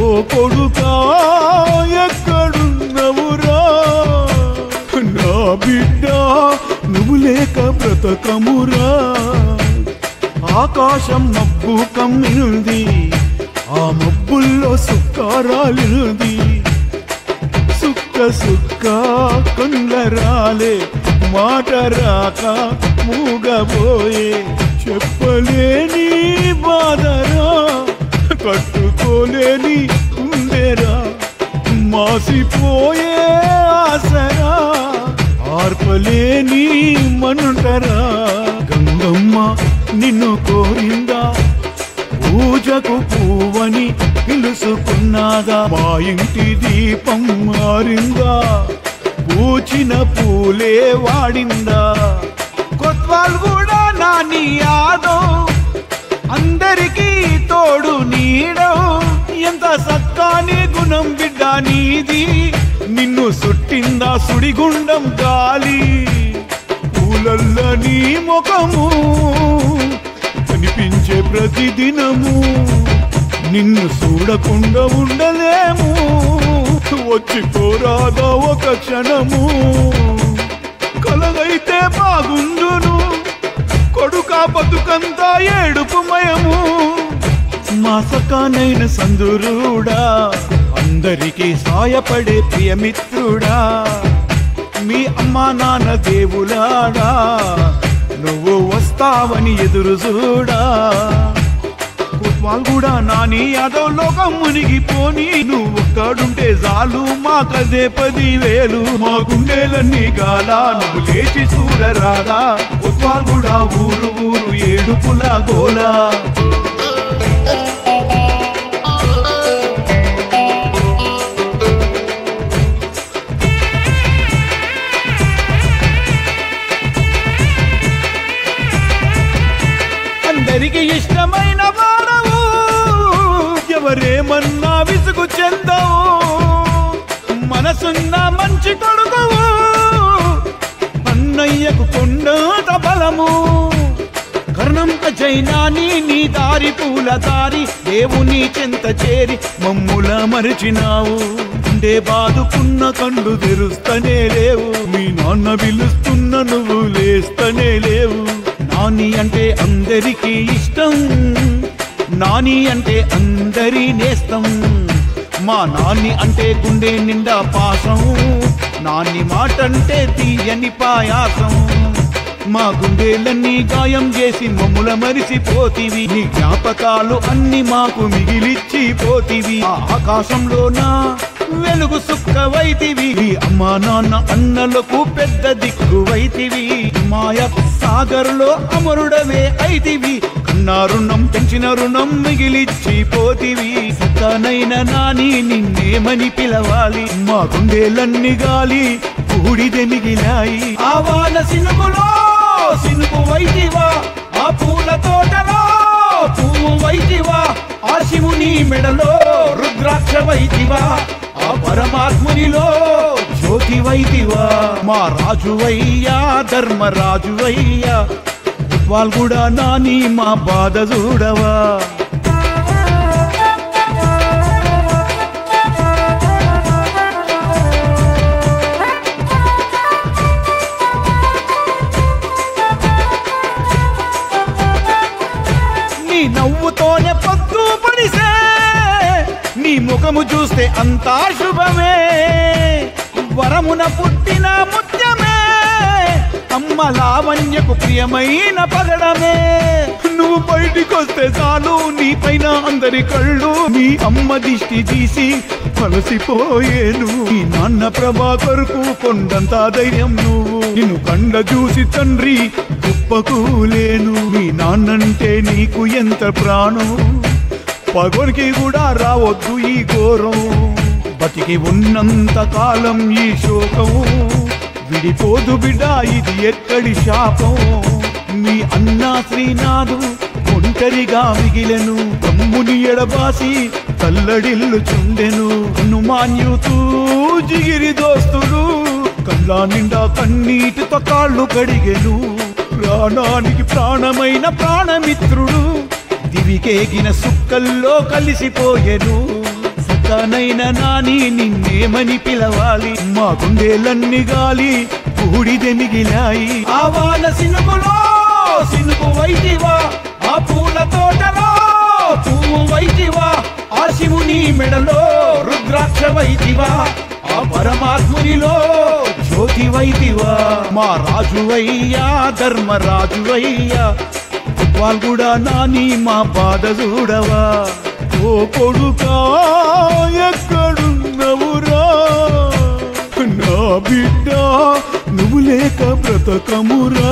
ఓ కొడుకా ఎక్కడున్నవురా నా బిడ్డ నువ్వు లేక బ్రతకమురా ఆకాశం మబ్బు కమ్మినుంది ఆ మబ్బుల్లో సుక్కారాలినుంది సుక్క సుక్క కొందరాలే మాట రాక మూగబోయే చెప్పలేని బాధరా కట్టుకోలేని ఉండేరా మాసిపోయే ఆసరా ఆర్పలేని మనుంటరా గంగమ్మ నిన్ను కోరిందా పూజకు పువ్వని పిలుసుకున్నాగా మా ఇంటి దీపం మారిందా పూచిన పూలే వాడిందా కొత్వాల్ కూడా నాని యాదో అందరికీ తోడు నీడో ఎంత సక్కాని గుణం బిడ్డ నీది నిన్ను సుట్టిందా సుడిగుండం గాలి పూలల్ల నీ ముఖము కనిపించే ప్రతిదినము నిన్ను చూడకుండా ఉండలేము వచ్చి కోరాగా ఒక క్షణము కలగైతే బాగుండును కొడుక బతుకంతా ఏడుపుమయము మాసకానైన సందురుడా అందరికీ సాయపడే ప్రియమిత్రుడా మీ అమ్మా నాన్న దేవులాడా నువ్వు వస్తావని ఎదురు చూడా కుట్వాల్ కూడా నాని యాదవ్ లోకం మునిగిపోని నువ్వు ఒక్కడుంటే చాలు మాకదే పదివేలు మా గుండెలన్నీ గాలా నువ్వు లేచి చూడరాదా కుట్వాల్ కూడా ఊరు ఊరు ఏడుపుల గోలా అందరికి ఇష్టమైన వాడవు ఎవరేమన్నా విసుగు చెందవు మనసున్న మంచి కొడుకువు అన్నయ్యకు కొండంత బలము కర్ణంత జైనాని నీ దారి పూల దారి దేవుని చెంత చేరి మమ్ముల మరిచినావు అంటే బాదుకున్న కళ్ళు తెరుస్తనే లేవు మీ నాన్న పిలుస్తున్న నువ్వు లేస్తనే లేవు నాని అంటే అందరికీ ఇష్టం నాని అంటే అందరి నేస్తం మా నాన్ని అంటే గుండె నిండా పాసం నాన్ని మాట అంటే తీయని పాయాసం మా గుండెలన్నీ గాయం చేసి మమ్ముల మరిసిపోతివి నీ జ్ఞాపకాలు అన్ని మాకు మిగిలిచ్చి పోతివి ఆ ఆకాశంలోనా వెలుగు సుక్కవైతివి నీ అమ్మా నాన్న అన్నలకు పెద్ద దిక్కువైతివి మాయ సాగర్లో అమరుడవే అయితివి కన్నా రుణం పెంచిన రుణం మిగిలిచ్చి పోతివి సతనైన నాని నిన్నేమని పిలవాలి మా గుండెలన్నీ గాలి బూడిద మిగిలాయి ఆ వాన సినుగులో సినుగు వైదివా ఆ పూల తోటలో పువ్వు వైదివా ఆ శివుని మెడలో రుద్రాక్ష వైదివా ఆ పరమాత్మునిలో జ్యోతి వైదివా మా రాజువయ్యా ధర్మరాజువయ్యా వాళ్ళు కూడా నాని మా బాధ చూడవా నీ నవ్వుతోనే పొద్దు పడిసే నీ ముఖము చూస్తే అంతా శుభమే వరమున పుట్టిన ముత్యమే అమ్మ లావణ్యకు ప్రియమైన పగడమే నువ్వు బయటికొస్తే చాలు నీ పైన అందరి కళ్ళు నీ అమ్మ దిష్టి తీసి కలసిపోయేను నీ నాన్న ప్రభాకర్కు కొండంత ధైర్యం నువ్వు నిన్ను కండ చూసి తండ్రి గొప్పకులేను నీ నాన్నంటే నీకు ఎంత ప్రాణం పగోనికి కూడా రావద్దు ఈ ఘోరం బతికి ఉన్నంత కాలం ఈ శోకం విడిపోదు బిడ్డ ఇది ఎక్కడి శాపం మీ అన్నా శ్రీనాథు ఒంటరిగా మిగిలెను తమ్ముని ఎడబాసి తల్లడిల్లు చుండెను హనుమాన్యుతూ జిగిరి దోస్తుడు కళ్ళ నిండా కన్నీటితో కాళ్ళు కడిగెను ప్రాణానికి ప్రాణమైన ప్రాణమిత్రుడు దివికేగిన సుక్కల్లో కలిసిపోయెను సక్కనైన నాని నిన్నేమని పిలవాలి మా గుండెలన్ని గాలి బూడిద మిగిలాయి ఆ వాన సినుకులో సినుకు వైదివా ఆ పూల తోటలో పువ్వు వైదివా ఆ శివుని మెడలో రుద్రాక్ష వైదివా ఆ పరమాత్మునిలో జ్యోతి వైదివా మా రాజువయ్యా ధర్మరాజువయ్యా కూడా నాని మా బాధ చూడవా ఓ కొడుకా ఎక్కడున్నవురా నా బిడ్డ నువ్వు లేక బ్రతకమురా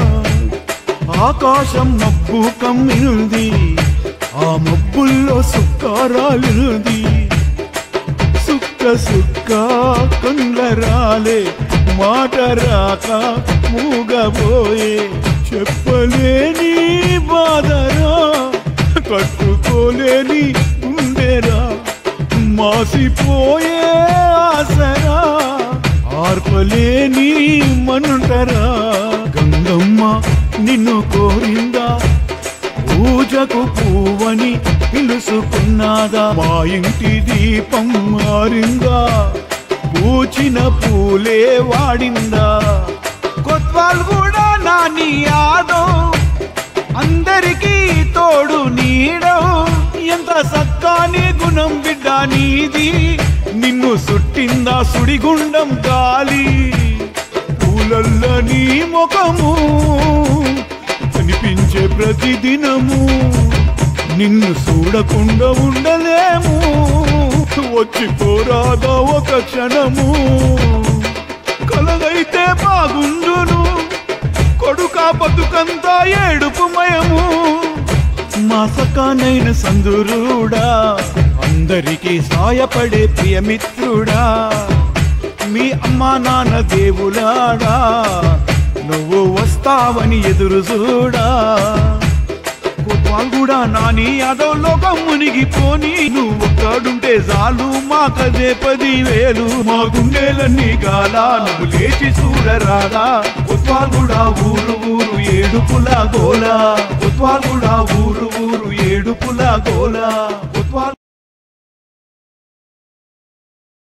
ఆకాశం మబ్బు కమ్మినుంది ఆ మబ్బుల్లో సుక్కారాలుంది సుక్క సుక్క కొండరాలే మాట రాక మూగబోయే చెప్పలేని బాధరా కట్టుకోలేని ఉండేరా మాసిపోయే ఆసరా ఆర్పలేని మనుంటరా గంగమ్మ నిన్ను కోరిందా పూజకు పువ్వని పిలుసుకున్నాదా మా ఇంటి దీపం మారిందా పూచిన పూలే వాడిందా కొత్వాల్ కూడా నాని యాదో అందరికీ తోడు నీడో ఎంత సత్కాని గుణం బిడ్డ నీది నిన్ను సుట్టిందా సుడిగుండం గాలి పూలల్ల నీ ముఖము కనిపించే ప్రతిదినము నిన్ను చూడకుండా ఉండలేము వచ్చి పోరాదా ఒక క్షణము కలదైతే బాగుండును కొడుక బతుకంతా ఏడుపుమయము మాసకానైన సందురుడా అందరికీ సాయపడే ప్రియమిత్రుడా మీ అమ్మా నాన్న దేవులాడా నువ్వు వస్తావని ఎదురు చూడా కూడా నాని యాదవ్ లోకం మునిగిపోని నువ్వు ఒక్కడుంటే చాలు మాకదే పదివేలు మా గుండెలన్నీ గాల నువ్వు లేచి చూడరాదా ఉత్వాల్గుడా ఊరు ఊరు ఏడుపుల గోల ఉత్వాల్గుడా ఊరు ఊరు ఏడుపుల గోల